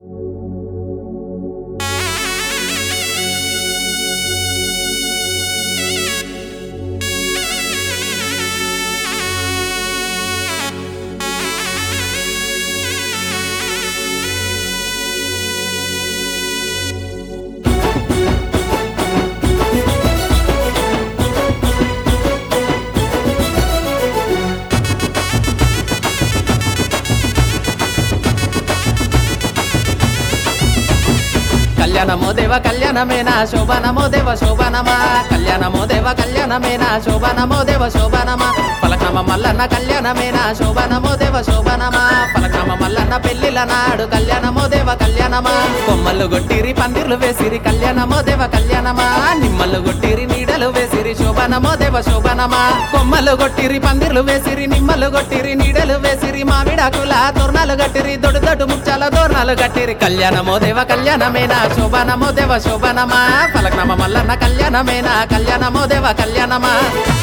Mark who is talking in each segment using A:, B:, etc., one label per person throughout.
A: కళ్యాణమో దేవ కళ్యాణమేనా శోభనమో దేవ శోభనమా కళ్యాణమో దేవ కళ్యాణమేనా శోభనమో దేవ శోభనమా పలకనమ మల్లన్న కళ్యాణమేనా శోభనమో దేవ శోభనమా పలకనమ మల్లన్న పెళ్లిల నాడు కళ్యాణమో దేవ కళ్యాణమా కొమ్మలు గొట్టిరి పందిర్లు వేసిరి కళ్యాణమో దేవ కళ్యాణమా నిమ్మలు గొట్టిరి నీడలు వేసిరి శోభనమో దేవ శోభనమా కొమ్మలు గొట్టిరి పందిర్లు వేసిరి నిమ్మలు గొట్టిరి నీడలు వేసిరి మామిడాకుల తోరణాలు గట్టిరి దొడ్డు దొడ్డు ముచ్చాల తోరణాలు గట్టిరి కళ్యాణమో దేవ కళ్యాణమేనా శోభనమో దేవ శోభనమా పలకనమ మల్లన్న కళ్యాణమేనా కళ్యాణమో దేవ కళ్యాణమా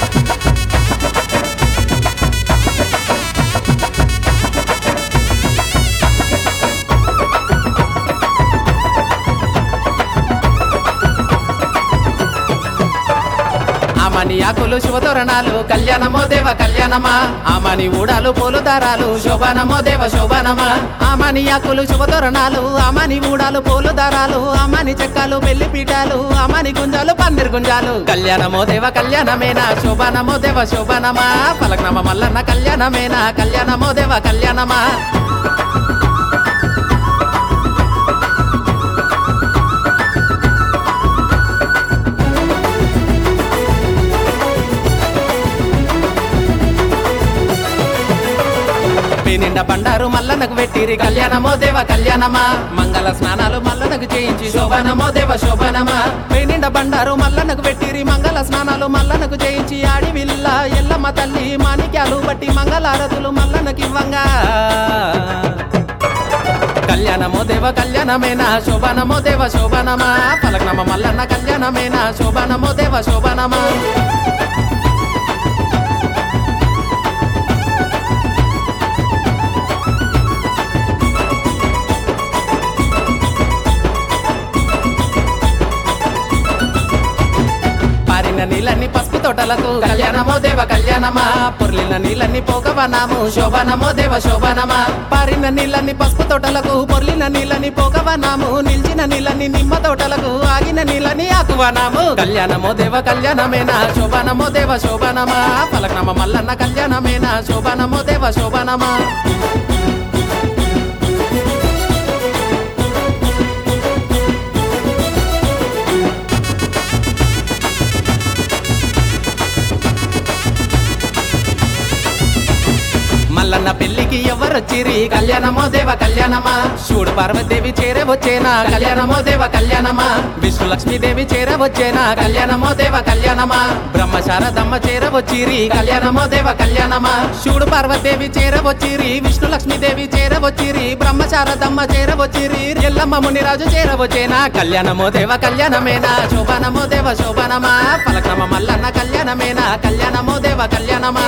A: ఆమని ఆకులు శుభతోరణాలు కళ్యాణమో దేవ కళ్యాణమా ఆమని ఊడాలు పూలు దారాలు శోభనమో దేవ శోభనమా ఆమని ఆకులు శుభతోరణాలు ఆమని ఊడాలు పూలు దారాలు ఆమని చెక్కలు పెళ్లి పీఠాలు ఆమని గుంజాలు పందిరి గుంజాలు కళ్యాణమో దేవ కళ్యాణమేనా శోభనమో దేవ శోభనమా పలకనమ మల్లన్న కళ్యాణమేనా కళ్యాణమో దేవ కళ్యాణమా నిండా బండారు మల్లనకు పెట్టిరి కళ్యాణమో దేవ కళ్యాణమా మంగళ స్నానాలు మల్లనకు చేయించి శోభనమో దేవ శోభనమా నిండా బండారు మల్లనకు పెట్టిరి మంగళ స్నానాలు మల్లనకు చేయించి ఆడి విల్ల ఎల్లమ్మ తల్లి మాణిక్యాలు బట్టి మంగళారతులు మల్లనకి ఇవ్వంగా కళ్యాణమో దేవ కళ్యాణమేనా శోభనమో దేవ శోభనమా పలకనమ మల్లన్న కళ్యాణమేనా శోభనమో దేవ శోభనమా పారిన నీళ్ళన్ని పసుపు తోటలకు కళ్యాణమో దేవ కళ్యాణమా పొర్లిన నీళ్ళన్ని పోకవనాము శోభనమో దేవ శోభనమా పారిన నీళ్ళన్ని పసుపు తోటలకు పొర్లిన నీళ్ళని పోకవనాము నిలిచిన నీళ్ళని నిమ్మ తోటలకు ఆగిన నీళ్ళని ఆకువనాము కళ్యాణమో దేవ కళ్యాణమేనా శోభనమో దేవ శోభనమా పలకనమ మల్లన్న కళ్యాణమేనా శోభనమో దేవ శోభనమా మల్లన్న పెళ్లికి ఎవరొచ్చిరి కళ్యాణమో దేవ కళ్యాణమా శివుడు పార్వతీదేవి చేరవచ్చేనా కళ్యాణమో దేవ కళ్యాణమా విష్ణు లక్ష్మీదేవి చేరవచ్చేనా కళ్యాణమో దేవ కళ్యాణమా బ్రహ్మ శారదమ్మ చేరవచ్చిరి కళ్యాణమో దేవ కళ్యాణమా శివుడు పార్వతీదేవి చేరవచ్చిరి విష్ణు లక్ష్మీదేవి చేరవచ్చిరి బ్రహ్మ శారదమ్మ చేరవచ్చిరి ఎల్లమ్మ మునిరాజు చేరవచ్చేనా కళ్యాణమో దేవ కళ్యాణమేనా శోభనమో దేవ శోభనమా పలక్రమ మల్లన్న కళ్యాణమేనా కళ్యాణమో దేవ కళ్యాణమా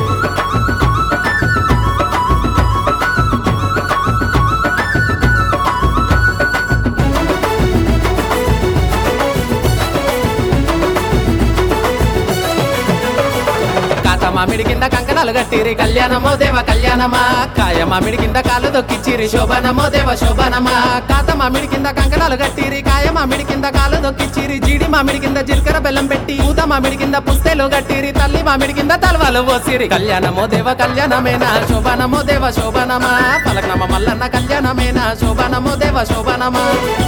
A: కాత మామిడి కింద కంకణాలు కట్టిరి కళ్యాణమో దేవ కళ్యాణమా కాయ మామిడి కింద కాళ్ళు దొక్కిచ్చిరి శోభనమో దేవ శోభనమా కాత మామిడి కింద కంకణాలు కట్టిరి కాయ మామిడి కింద కాళ్ళు దొక్కిచ్చిరి జీడి మామిడి కింద జీలకర్ర బెల్లం పెట్టి ఊత మామిడి కింద పుస్తెలు కట్టిరి తల్లి మామిడి కింద తలవాలు పోసిరి కళ్యాణమో దేవ కళ్యాణమేనా శోభనమో దేవ శోభనమా పలకనమ మల్లన్న కళ్యాణమేనా శోభనమో దేవ శోభనమా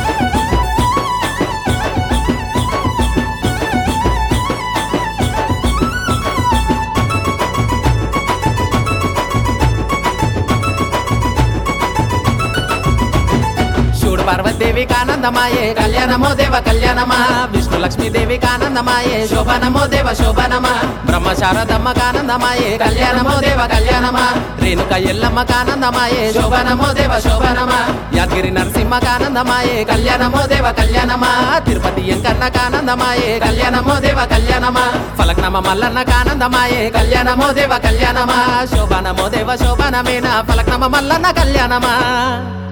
A: శివుడు పార్వతీదేవికి ఆనందమాయే కళ్యాణమో దేవ కళ్యాణమా విష్ణు లక్ష్మీదేవికి ఆనందమాయే శోభనమో దేవ శోభనమా బ్రహ్మ శారదమ్మకు ఆనందమాయే కళ్యాణమో దేవ కళ్యాణమా రేణుక ఎల్లమ్మకు ఆనందమాయే శోభనమో దేవ శోభనమా యాదగిరి నరసింహకు ఆనందమాయే కళ్యాణమో దేవ కళ్యాణమా తిరుపతి ఎంకన్నకు ఆనందమాయే కళ్యాణమో దేవ కళ్యాణమా ఫలక్నమ మల్లన్నకు ఆనందమాయే కళ్యాణమో దేవ కళ్యాణమా శోభనమో దేవ శోభనమేనా ఫలక్నమ మల్లన్న కళ్యాణమా